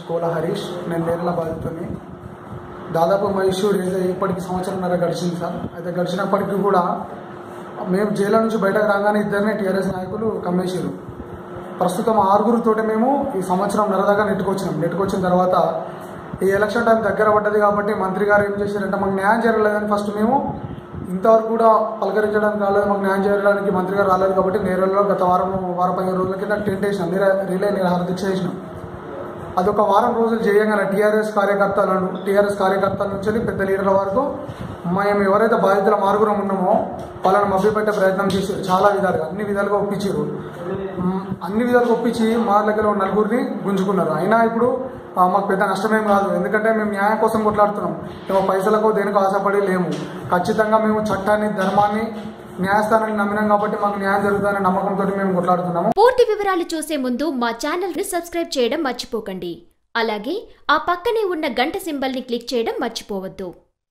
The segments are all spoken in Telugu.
కోల హరీష్ నేను నేరల బాధితుని దాదాపు మా ఇష్యూ రేజ్ అయ్యి ఇప్పటికి సంవత్సరంన్నర గడిచింది సార్ అయితే గడిచినప్పటికీ కూడా మేము జైలు నుంచి బయటకు రాగానే ఇద్దరిని టీఆర్ఎస్ నాయకులు కమ్మేసారు ప్రస్తుతం ఆరుగురితోటి మేము ఈ సంవత్సరం నరదాకా నెట్టుకొచ్చినాం నెట్టుకొచ్చిన తర్వాత ఈ ఎలక్షన్ టైం దగ్గర పడ్డది కాబట్టి మంత్రి గారు ఏం చేశారంటే మాకు న్యాయం జరగలేదని ఫస్ట్ మేము ఇంతవరకు కూడా పలకరించడానికి రాలేదు మాకు న్యాయం చేయడానికి మంత్రి గారు రాలేదు కాబట్టి నేరల్లో గత వారం వారం పదిహేను రోజుల కింద టెంట్ వేసినాం నిర రిలే నిరాహార దీక్ష చేసినాం అదొక వారం రోజులు చేయగానే టీఆర్ఎస్ కార్యకర్తలను టీఆర్ఎస్ కార్యకర్తల నుంచి వెళ్ళి పెద్ద లీడర్ల వరకు మేము ఎవరైతే బాధితుల మార్గురం ఉన్నామో వాళ్ళని మభ్యపెట్టే ప్రయత్నం చేశారు చాలా విధాలుగా అన్ని విధాలుగా ఒప్పించారు మ్, అన్ని విధాలుగా ఒప్పించి మా దగ్గర ఉన్న నలుగురిని గుంజుకున్నారు అయినా ఇప్పుడు ఆ, మాకు పెద్ద నష్టమేం కాదు ఎందుకంటే మేము న్యాయం కోసం కొట్లాడుతున్నాం మేము పైసలకు దేనికి ఆశపడి లేము ఖచ్చితంగా మేము చట్టాన్ని ధర్మాన్ని న్యాయస్థానాన్ని నమ్మినాం కాబట్టి మాకు న్యాయం జరుగుతుందనే నమ్మకంతో మేము కొట్లాడుతున్నాము పూర్తి వివరాలు చూసే ముందు మా ఛానల్ ని సబ్స్క్రైబ్ చేయడం మర్చిపోకండి అలాగే ఆ పక్కనే ఉన్న గంట సింబల్ ని క్లిక్ చేయడం మర్చిపోవద్దు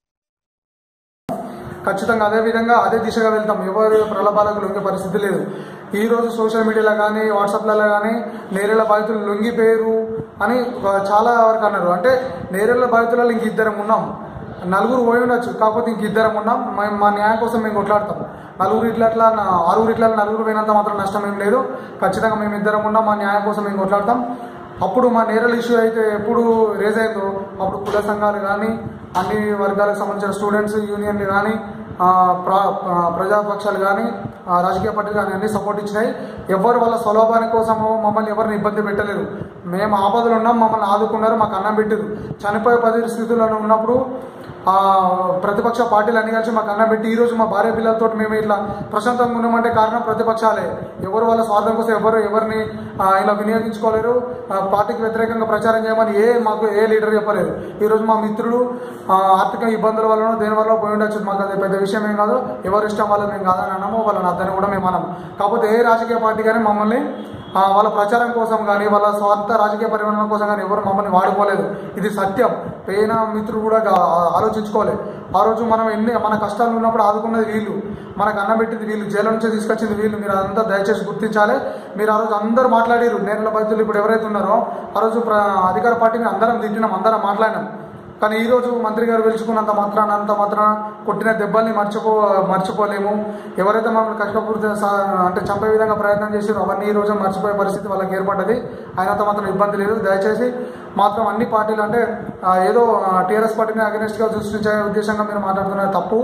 ఖచ్చితంగా అదే విధంగా అదే దిశగా వెళ్తాం ఎవరు ప్రలోభాలకు లొంగే పరిస్థితి లేదు ఈ రోజు సోషల్ మీడియాలో కానీ వాట్సాప్లలో కానీ నేరేళ్ల బాధితులు లొంగిపోయారు అని ఒక చాలా వరకు అన్నారు అంటే నేరేళ్ల బాధితులలో ఇంక ఇద్దరం ఉన్నాం నలుగురు పోయి ఉండొచ్చు కాకపోతే ఇంక ఇద్దరం ఉన్నాం మేము మా న్యాయం కోసం మేము కొట్లాడతాం నలుగురు ఇట్లా అట్లా నా- ఆరుగురు ఇట్లా నలుగురు పోయినంత మాత్రం నష్టం ఏం లేదు ఖచ్చితంగా మేము ఇద్దరం ఉన్నాం మా న్యాయం కోసం మేము కొట్లాడతాం అప్పుడు మా నేరల్ ఇష్యూ అయితే ఎప్పుడు రేజ్ అయిందో అప్పుడు కుల సంఘాలు కానీ అన్ని వర్గాలకు సంబంధించిన స్టూడెంట్స్ యూనియన్లు కానీ ఆ, ప్ర- ఆ, ప్రజాపక్షాలు కానీ ఆ, రాజకీయ పార్టీలు కానీ అన్ని సపోర్ట్ ఇచ్చినాయి ఎవరు వాళ్ళ స్వలాభాని కోసమో మమ్మల్ని ఎవరిని ఇబ్బంది పెట్టలేరు మేము ఆపదలు ఉన్నాం మమ్మల్ని ఆదుకున్నారు మాకు అన్నం పెట్టారు చనిపోయే పరిస్థితుల్లో ఉన్నప్పుడు ఆ ప్రతిపక్ష పార్టీలు అన్ని కలిసి మాకు అన్నం పెట్టి ఈ రోజు మా భార్య పిల్లలతో మేము ఇట్లా ప్రశాంతంగా ఉన్నామంటే కారణం ప్రతిపక్షాలే ఎవరు వాళ్ళ స్వార్థం కోసం ఎవరు ఎవరిని ఆ, ఇలా వినియోగించుకోలేరు ఆ, పార్టీకి వ్యతిరేకంగా ప్రచారం చేయమని ఏ మాకు ఏ లీడర్ చెప్పలేదు ఈ రోజు మా మిత్రులు ఆ, ఆర్థిక ఇబ్బందుల వల్ల దేని వల్ల పోయి ఉండొచ్చు మాకు అది పెద్ద విషయం ఏం కాదు ఎవరి ఇష్టం వల్ల మేము కాదని అన్నాము వాళ్ళని అద్దని కూడా మేము అన్నాము కాకపోతే ఏ రాజకీయ పార్టీ కానీ మమ్మల్ని ఆ, వాళ్ళ ప్రచారం కోసం కానీ వాళ్ళ స్వార్థ రాజకీయ పరిమాణం కోసం కానీ ఎవరు మమ్మల్ని వాడుకోలేదు ఇది సత్యం పేన మిత్రుడు కూడా గా- ఆలోచించుకోవాలి ఆ రోజు మనం ఎన్ని మన కష్టాలు ఉన్నప్పుడు ఆదుకున్నది వీళ్ళు మనకు అన్నం పెట్టింది వీళ్ళు జైలు నుంచి తీసుకొచ్చింది వీళ్ళు మీరు అదంతా దయచేసి గుర్తించాలి మీరు ఆ రోజు అందరూ మాట్లాడారు నేరల బాధితులు ఇప్పుడు ఎవరైతే ఉన్నారో ఆ రోజు ప్ర అధికార పార్టీని అందరం తిట్టినాం అందరం మాట్లాడినాం కానీ ఈ రోజు మంత్రి గారు పిలుచుకున్నంత మాత్రాన అంత మాత్రాన కొట్టిన దెబ్బల్ని మర్చిపో మర్చిపోలేము ఎవరైతే మమ్మల్ని కష్టపూర్తి సా- అంటే చంపే విధంగా ప్రయత్నం చేసారో అవన్నీ ఈ రోజు మర్చిపోయే పరిస్థితి వాళ్ళకి ఏర్పడ్డది అయినంత మాత్రం ఇబ్బంది లేదు దయచేసి మాత్రం అన్ని పార్టీలు అంటే ఆ, ఏదో టీఆర్ఎస్ పార్టీని అగెనిస్ట్ గా సృష్టించే ఉద్దేశంగా మీరు మాట్లాడుతున్నారు తప్పు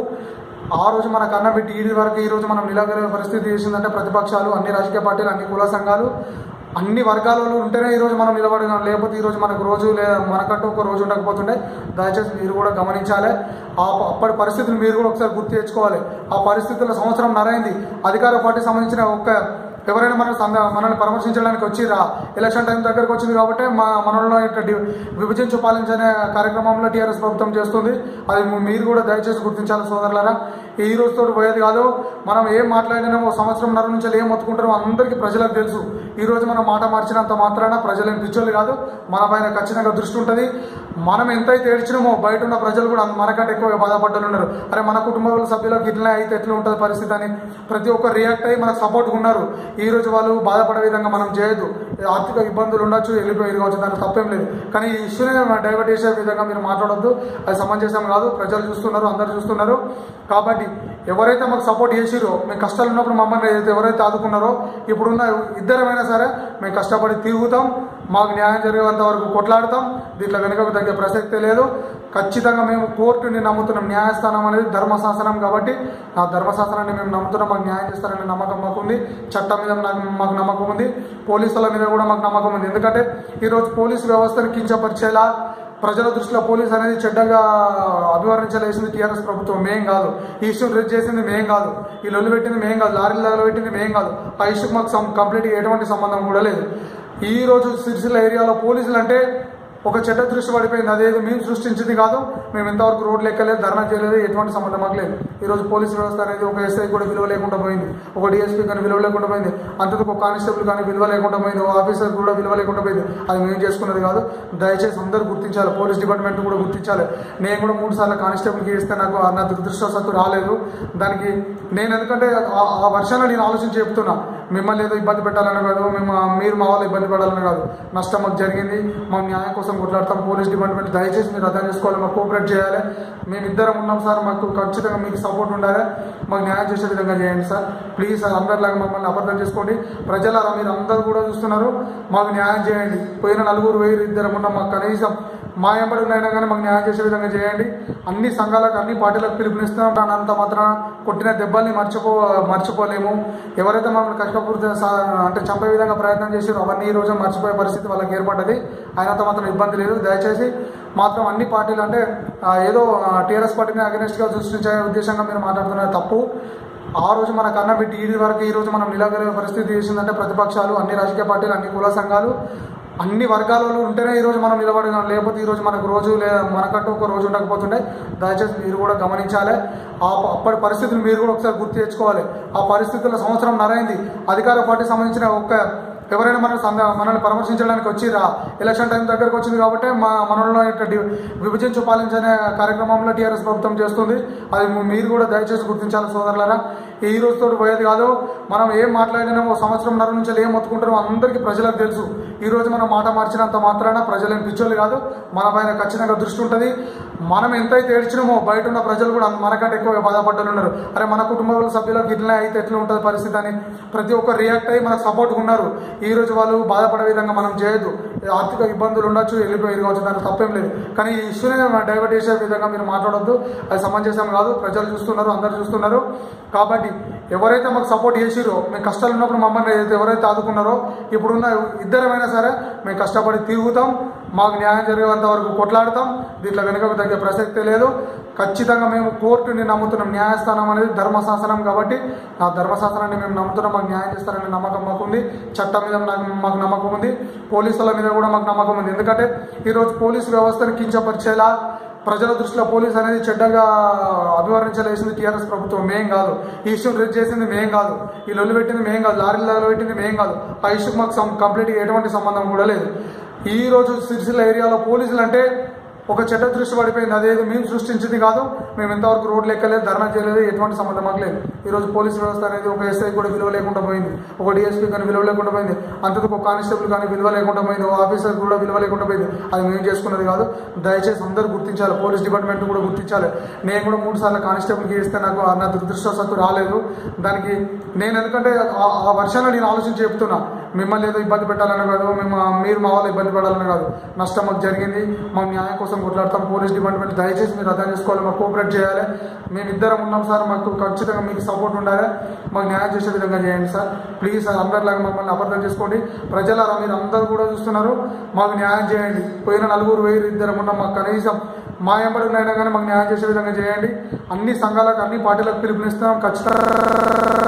ఆ రోజు మనకు అన్నం పెట్టి ఈ వరకు ఈ రోజు మనం నిలగలే పరిస్థితి చేసిందంటే ప్రతిపక్షాలు అన్ని రాజకీయ పార్టీలు అన్ని కుల సంఘాలు అన్ని వర్గాలలో ఉంటేనే ఈ రోజు మనం నిలబడగలం లేకపోతే ఈ రోజు మనకు రోజు లే మనకంటూ ఒక రోజు ఉండకపోతుండే దయచేసి మీరు కూడా గమనించాలి ఆ ప- అప్పటి పరిస్థితులు మీరు కూడా ఒకసారి గుర్తు తెచ్చుకోవాలి ఆ పరిస్థితుల్లో సంవత్సరం నరైంది అధికార పార్టీ సంబంధించిన ఒక్క ఎవరైనా మన సంద- మనల్ని పరామర్శించడానికి వచ్చిరా ఎలక్షన్ టైం దగ్గరకు వచ్చింది కాబట్టి మా మనలో ఇట్లా డి- విభజించు పాలించనే కార్యక్రమంలో టీఆర్ఎస్ ప్రభుత్వం చేస్తుంది అది మీరు కూడా దయచేసి గుర్తించాలి సోదరులారా ఈ రోజుతో పోయేది కాదు మనం ఏం మాట్లాడినా ఓ సంవత్సరంన్నర నుంచి ఏం మొత్తుకుంటారో అందరికీ ప్రజలకు తెలుసు ఈ రోజు మనం మాట మార్చినంత మాత్రాన ప్రజలేం పిచ్చోళ్ళు కాదు మన పైన ఖచ్చితంగా దృష్టి ఉంటుంది మనం ఎంతైతే ఏడ్చినామో బయట ఉన్న ప్రజలు కూడా మనకంటే ఎక్కువ బాధపడ్డలు ఉన్నారు అరే మన కుటుంబ సభ్యులకు ఇట్లా అయితే ఎట్లా ఉంటుంది పరిస్థితి అని ప్రతి ఒక్కరు రియాక్ట్ అయ్యి మనకు సపోర్ట్గా ఉన్నారు ఈ రోజు వాళ్ళు బాధపడే విధంగా మనం చేయొద్దు ఆర్థిక ఇబ్బందులు ఉండొచ్చు వెళ్ళిపోయి కావచ్చు దానికి తప్పేం లేదు కానీ ఈ ఇష్యూని డైవర్ట్ చేసే విధంగా మీరు మాట్లాడొద్దు అది సమంజసం కాదు ప్రజలు చూస్తున్నారు అందరు చూస్తున్నారు కాబట్టి ఎవరైతే మాకు సపోర్ట్ చేసిరో మేము కష్టాలు ఉన్నప్పుడు మమ్మల్ని ఏదైతే ఎవరైతే ఆదుకున్నారో ఇప్పుడున్న ఇద్దరమైనా సరే మేము కష్టపడి తిరుగుతాం మాకు న్యాయం జరిగేంత వరకు కొట్లాడతాం దీంట్లో వెనుకకు తగ్గే ప్రసక్తే లేదు ఖచ్చితంగా మేము కోర్టుని నమ్ముతున్నాం న్యాయస్థానం అనేది ధర్మశాసనం కాబట్టి ఆ ధర్మశాసనాన్ని మేము నమ్ముతున్నాం మాకు న్యాయం చేస్తారనే నమ్మకం మాకు ఉంది చట్టం మీద నాకు మాకు నమ్మకం ఉంది పోలీసుల మీద కూడా మాకు నమ్మకం ఉంది ఎందుకంటే ఈరోజు పోలీసు వ్యవస్థను కించపరిచేలా ప్రజల దృష్టిలో పోలీస్ అనేది చెడ్డగా అభివర్ణించలేసింది టీఆర్ఎస్ ప్రభుత్వం మేం కాదు ఈ ఇష్యూ రేజ్ చేసింది మేం కాదు ఈ లొల్లు పెట్టింది మేం కాదు లారీలు పెట్టింది మేం కాదు ఆ ఇష్యూకి మాకు సం- కంప్లీట్ ఎటువంటి సంబంధం కూడా లేదు ఈ రోజు సిరిసిల్ల ఏరియాలో పోలీసులు అంటే ఒక చెడ్డ దృష్టి పడిపోయింది అదేది మేము సృష్టించింది కాదు మేము ఎంతవరకు రోడ్లు ఎక్కలేదు ధర్నా చేయలేదు ఎటువంటి సంబంధం మాకు లేదు ఈ రోజు పోలీస్ వ్యవస్థ అనేది ఒక ఎస్ఐ కూడా విలువ లేకుండా పోయింది ఒక డిఎస్పీ కానీ విలువ లేకుండా పోయింది అంతకు ఒక కానిస్టేబుల్ కానీ విలువ లేకుండా పోయింది ఒక ఆఫీసర్ కూడా విలువ లేకుండా పోయింది అది మేము చేసుకున్నది కాదు దయచేసి అందరూ గుర్తించాలి పోలీస్ డిపార్ట్మెంట్ కూడా గుర్తించాలి నేను కూడా మూడు సార్లు కానిస్టేబుల్కి ఇస్తే నాకు నా దురదృష్టవశాత్తు రాలేదు దానికి నేను ఎందుకంటే ఆ- ఆ వర్షంలో నేను ఆలోచించి చెప్తున్నా మిమ్మల్ని ఏదో ఇబ్బంది పెట్టాలని కాదు మేము మీరు మా వాళ్ళు ఇబ్బంది పడాలని కాదు నష్టం మాకు జరిగింది మా న్యాయం కోసం కొట్లాడతాం పోలీస్ డిపార్ట్మెంట్ దయచేసి మీరు అర్థం చేసుకోవాలి మాకు కోఆపరేట్ చేయాలి మేము ఇద్దరం ఉన్నాం సార్ మాకు ఖచ్చితంగా మీకు సపోర్ట్ ఉండాలి మాకు న్యాయం చేసే విధంగా చేయండి సార్ ప్లీజ్ సార్ అందరిలాగా మమ్మల్ని అబద్ధం చేసుకోండి ప్రజలారా మీరు అందరూ కూడా చూస్తున్నారు మాకు న్యాయం చేయండి పోయిన నలుగురు వేరు ఇద్దరం ఉన్నాం మాకు కనీసం మా ఎంబడినైనా కానీ మాకు న్యాయం చేసే విధంగా చేయండి అన్ని సంఘాలకు అన్ని పార్టీలకు పిలుపునిస్తున్నాం కానీ అంత మాత్రం కొట్టిన దెబ్బల్ని మర్చిపో మర్చిపోలేము ఎవరైతే మమ్మల్ని కష్టపూర్తి అంటే చంపే విధంగా ప్రయత్నం చేసారో అవన్నీ ఈ రోజు మర్చిపోయే పరిస్థితి వాళ్ళకి ఏర్పడ్డది ఆయనంత మాత్రం ఇబ్బంది లేదు దయచేసి మాత్రం అన్ని పార్టీలు అంటే ఆ, ఏదో టీఆర్ఎస్ పార్టీని అగెనిస్ట్గా సృష్టించే ఉద్దేశంగా మీరు మాట్లాడుతున్నారు తప్పు ఆ రోజు మన కన్నా పెట్టి ఈ వరకు ఈ రోజు మనం నిలగలిగే పరిస్థితి చేసిందంటే ప్రతిపక్షాలు అన్ని రాజకీయ పార్టీలు అన్ని కుల సంఘాలు అన్ని వర్గాలలో ఉంటేనే ఈ రోజు మనం నిలబడగలం లేకపోతే ఈ రోజు మనకు రోజు లే మనకంటూ ఒక రోజు ఉండకపోతుండే దయచేసి మీరు కూడా గమనించాలి ఆ ప- అప్పటి పరిస్థితులు మీరు కూడా ఒకసారి గుర్తు తెచ్చుకోవాలి ఆ పరిస్థితుల్లో సంవత్సరం నరైంది అధికార పార్టీ సంబంధించిన ఒక్క ఎవరైనా మన సంద మనల్ని పరామర్శించడానికి వచ్చిరా ఎలక్షన్ టైం దగ్గరకు వచ్చింది కాబట్టి మా మనలో యొక్క డి- విభజించు పాలించనే కార్యక్రమంలో టీఆర్ఎస్ ప్రభుత్వం చేస్తుంది అది ము- మీరు కూడా దయచేసి గుర్తించాలి సోదరులారా ఈ రోజుతో పోయేది కాదు మనం ఏం మాట్లాడినామో సంవత్సరంన్నర నుంచి ఏం మొత్తుకుంటారో అందరికీ ప్రజలకు తెలుసు ఈ రోజు మనం మాట మార్చినంత మాత్రాన ప్రజలు ఏం పిచ్చోళ్ళు కాదు మన పైన ఖచ్చితంగా దృష్టి ఉంటుంది మనం ఎంతైతే ఏడ్చినామో బయట ఉన్న ప్రజలు కూడా మనకంటే ఎక్కువ బాధపడ్డలు ఉన్నారు అరే మన కుటుంబ సభ్యులకు ఇట్లా అయితే ఎట్లా ఉంటుంది పరిస్థితి అని ప్రతి ఒక్కరు రియాక్ట్ అయ్యి మనకు సపోర్ట్గా ఉన్నారు ఈ రోజు వాళ్ళు బాధపడే విధంగా మనం చేయొద్దు ఆర్థిక ఇబ్బందులు ఉండొచ్చు వెళ్ళిపోయి కావచ్చు దానికి తప్పేం లేదు కానీ ఈ ఇష్యూని డైవర్ట్ చేసే విధంగా మీరు మాట్లాడొద్దు అది సమంజసం కాదు ప్రజలు చూస్తున్నారు అందరు చూస్తున్నారు కాబట్టి ఎవరైతే మాకు సపోర్ట్ చేసిరో మేము కష్టాలు ఉన్నప్పుడు మమ్మల్ని ఏదైతే ఎవరైతే ఆదుకున్నారో ఇప్పుడున్న ఇద్దరమైనా సరే మేము కష్టపడి తిరుగుతాం మాకు న్యాయం జరిగేంత వరకు కొట్లాడతాం దీంట్లో వెనుకకు తగ్గే ప్రసక్తే లేదు ఖచ్చితంగా మేము కోర్టుని నమ్ముతున్నాం న్యాయస్థానం అనేది ధర్మశాసనం కాబట్టి ఆ ధర్మశాసనాన్ని మేము నమ్ముతున్నాం మాకు న్యాయం చేస్తారనే నమ్మకం మాకు ఉంది చట్టం మీద నాకు- మాకు నమ్మకం ఉంది పోలీసుల మీద కూడా మాకు నమ్మకం ఉంది ఎందుకంటే ఈరోజు పోలీసు వ్యవస్థను కించపరిచేలా ప్రజల దృష్టిలో పోలీస్ అనేది చెడ్డగా అభివర్ణించలేసింది టీఆర్ఎస్ ప్రభుత్వం మేం కాదు ఈ ఇష్యూ రేజ్ చేసింది మేం కాదు ఈ లొల్లు పెట్టింది మేం కాదు లారీలలో పెట్టింది మేం కాదు ఆ ఇష్యూకి మాకు సం- కంప్లీట్గా ఎటువంటి సంబంధం కూడా లేదు ఈ రోజు సిరిసిల్ల ఏరియాలో పోలీసులు అంటే ఒక చెడ్డ దృష్టి పడిపోయింది అదేది మేము సృష్టించింది కాదు మేము ఎంతవరకు రోడ్లు ఎక్కలేదు ధర్నా చేయలేదు ఎటువంటి సంబంధం మాకు లేదు ఈ రోజు పోలీస్ వ్యవస్థ అనేది ఒక ఎస్ఐ కూడా విలువ లేకుండా పోయింది ఒక డిఎస్పీ కానీ విలువ లేకుండా పోయింది అంతకు ఒక కానిస్టేబుల్ కానీ విలువ లేకుండా పోయింది ఒక ఆఫీసర్ కూడా విలువ లేకుండా పోయింది అది మేము చేసుకున్నది కాదు దయచేసి అందరూ గుర్తించాలి పోలీస్ డిపార్ట్మెంట్ కూడా గుర్తించాలి నేను కూడా మూడు సార్లు కానిస్టేబుల్కి ఇస్తే నాకు నా దురదృష్టవశాత్తు రాలేదు దానికి నేను ఎందుకంటే ఆ- ఆ వర్షాన్ని నేను ఆలోచించి చెప్తున్నా మిమ్మల్ని ఏదో ఇబ్బంది పెట్టాలని కాదు మేము మీరు మా వాళ్ళు ఇబ్బంది పడాలని కాదు నష్టం మాకు జరిగింది మా న్యాయం కోసం కొట్లాడతాం పోలీస్ డిపార్ట్మెంట్ దయచేసి మీరు అర్థం చేసుకోవాలి మాకు కోఆపరేట్ చేయాలి మేము ఇద్దరం ఉన్నాం సార్ మాకు ఖచ్చితంగా మీకు సపోర్ట్ ఉండాలి మాకు న్యాయం చేసే విధంగా చేయండి సార్ ప్లీజ్ సార్ అందరిలాగా మమ్మల్ని అబద్ధం చేసుకోండి ప్రజలారా మీరు అందరూ కూడా చూస్తున్నారు మాకు న్యాయం చేయండి పోయిన నలుగురు వేరు ఇద్దరం ఉన్నాం మాకు కనీసం మా ఎంబడినైనా కానీ మాకు న్యాయం చేసే విధంగా చేయండి అన్ని సంఘాలకు అన్ని పార్టీలకు పిలుపునిస్తున్నాం ఖచ్చితంగా